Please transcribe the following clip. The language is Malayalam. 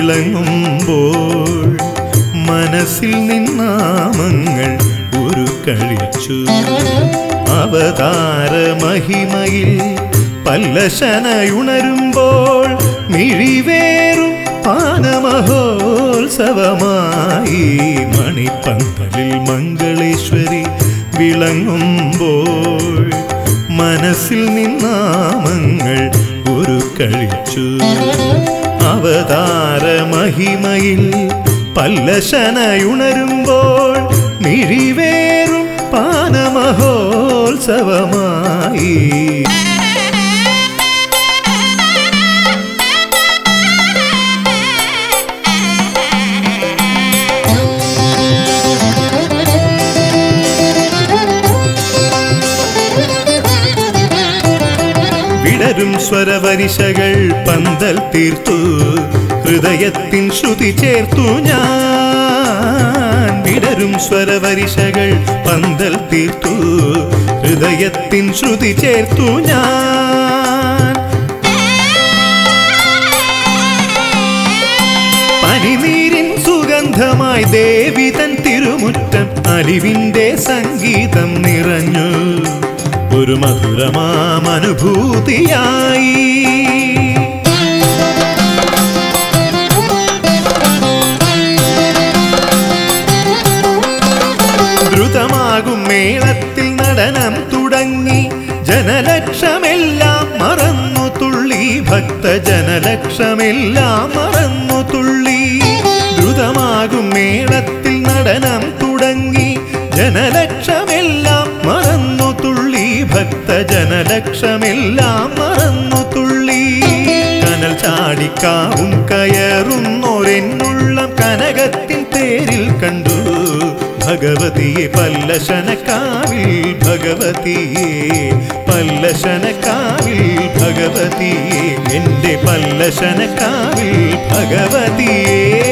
വിളങ്ങുമ്പോൾ മനസ്സിൽ നിന്നാമങ്ങൾ ഒരു കഴിച്ചു അവതാര മഹിമയിൽ പല്ലശനയുണരുമ്പോൾ മിഴിവേറും പാനമഹോത്സവമായി മണിപ്പന്തലിൽ മംഗളേശ്വരി വിളങ്ങുമ്പോൾ മനസ്സിൽ നിന്നാമങ്ങൾ ഒരു കഴിച്ചു അവതാര മഹിമയിൽ പല്ലശനയുണരുമ്പോൾ മിഴിവേറും പാനമഹോത്സവമായി വിടരും സ്വരവരിശകൾ പന്തൽ തീർത്തു ഹൃദയത്തിൻ ശ്രുതി ചേർത്തു ഞാൻ വിടരും സ്വരവരിശകൾ പന്തൽ തീർത്തു ഹൃദയത്തിൻ ശ്രുതി ചേർത്തു ഞാൻ പനിനീരിൻ സുഗന്ധമായി ദേവി തൻ തിരുമുറ്റം അലിവിന്റെ സംഗീതം നിറഞ്ഞു ഒരു മധുരമാം അനുഭൂതിയായി ദ്രുതമാകും മേളത്തിൽ നടനം തുടങ്ങി ജനലക്ഷമെല്ലാം മറന്നു തുള്ളി ഭക്തജനലക്ഷമെല്ലാം മറന്നു തുള്ളി ദ്രുതമാകും മേളത്തിൽ നടനം തുടങ്ങി ജനലക്ഷമെല്ലാം മറന്നു തുള്ളി ഭക്തജനലക്ഷമെല്ലാം മറന്നു തുള്ളി കനൽ ചാടിക്കാവും കയറുന്നോരെന്നുള്ളം കനകത്തിൻ തേരിൽ കണ്ടു ഭഗവതിയെ പല്ലശനക്കാവിൽ ഭഗവതിയെ പല്ലശനക്കാവിൽ ഭഗവതിയെ എൻ്റെ പല്ലശനക്കാവിൽ ഭഗവതിയെ